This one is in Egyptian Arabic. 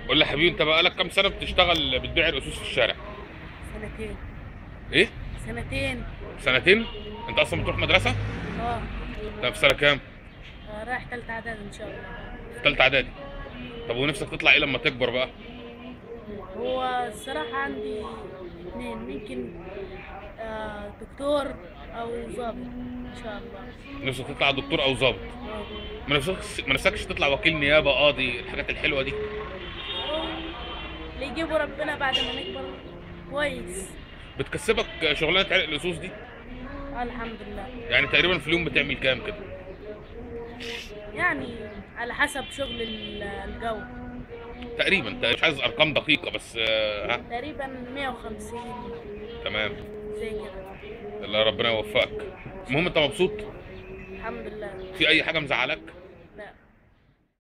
قول لي يا حبيبي انت بقالك كام سنه بتشتغل بتبيع الاسوس في الشارع سنتين ايه سنتين سنتين انت اصلا بتروح مدرسه اه انت في سنه كام آه، رايح تالتة اعداد ان شاء الله في ثالثه اعدادي طب ونفسك تطلع ايه لما تكبر بقى هو الصراحة عندي اتنين ممكن آه دكتور او ضابط ان شاء الله نفسك تطلع دكتور او ضابط آه. ما نفسكش ما نفسكش تطلع وكيل نيابه قاضي الحاجات الحلوه دي اللي يجيبه ربنا بعد ما نكبر كويس بتكسبك شغلانه عرق الاسوس دي آه الحمد لله يعني تقريبا في اليوم بتعمل كام كده يعني على حسب شغل ال- الجو تقريبا تقريبا مش عايز ارقام دقيقه بس آه، ها تقريبا 150 تمام زي كده الله ربنا يوفقك المهم انت مبسوط الحمد لله في اي حاجه مزعلاك